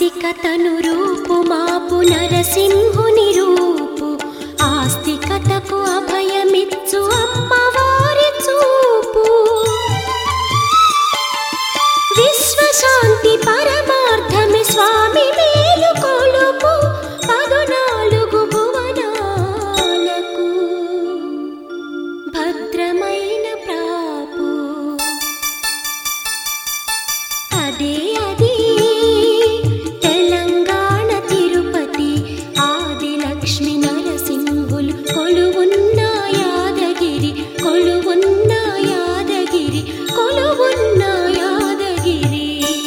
ఆస్తికతను రూపు మాపు నరసింహుని రూపు ఆస్తికతకు అభయమిచ్చు అమ్మవారి చూపు విశ్వశాంతి పరమార్థమే స్వామి మేలు కొలుపు పదునాలుగు భువనాలకు భద్రమైన ప్రాపు అదే అది తెలంగాణ తిరుపతి ఆది లక్ష్మి నరసింహులు కొలువున్న యాదగిరి కొలువున్న యాదగిరి కొలువున్న యాదగిరి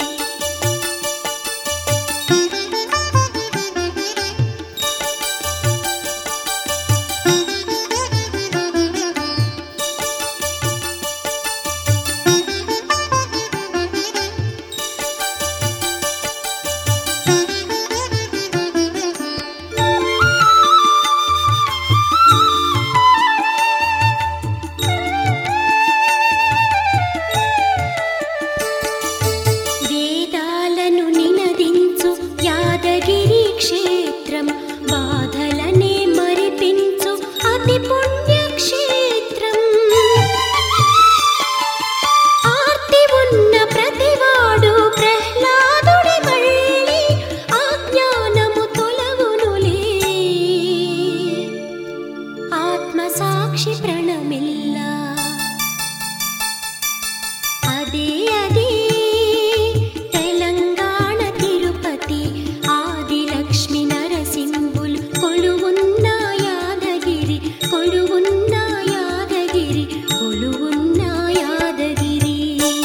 వేదాలను నినదించు యాదగిరి క్షేత్రం బాధలనే మరిపించు అతి పుణ్యక్షేత్రం ఆర్తి ఉన్న ప్రతివాడు ప్రహ్లాదుడి మళ్ళీ ఆజ్ఞానము తొలగునులే ఆత్మసాక్షి ప్రణమిల్లా అదే అదే తెలంగాణ తిరుపతి ఆది లక్ష్మి నరసింహులు కొలువున్న యాదగిరి కొలువున్న యాదగిరి కొలువున్న యాదగిరి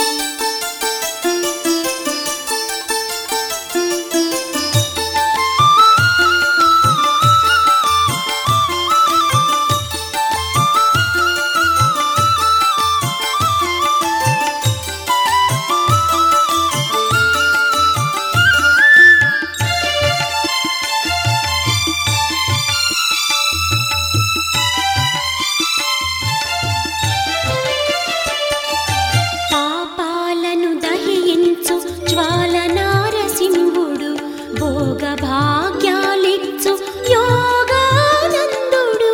పాపాలను దహించు జ్వాల నారసింహుడు భోగ భాగ్యాలిచ్చు యోగానందుడు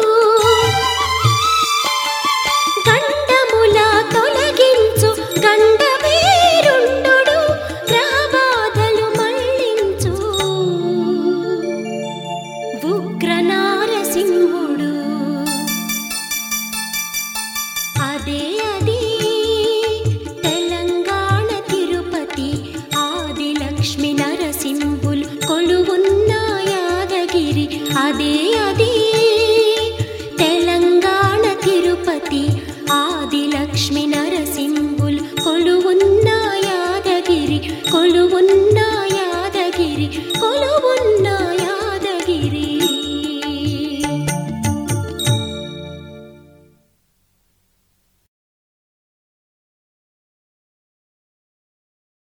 గండముల తొలగించు గండభీరుండు గ్రహబాధలు మళ్ళించు ఉగ్ర నారసింహుడు అదే అది తెలంగాణ తిరుపతి ఆది లక్ష్మి నరసింహులు కొలువున్న యాదగిరి అదే అది తెలంగాణ తిరుపతి ఆది లక్ష్మి నరసింహులు కొలువున్న యాదగిరి కొలువున్న యాదగిరి కొలువున్న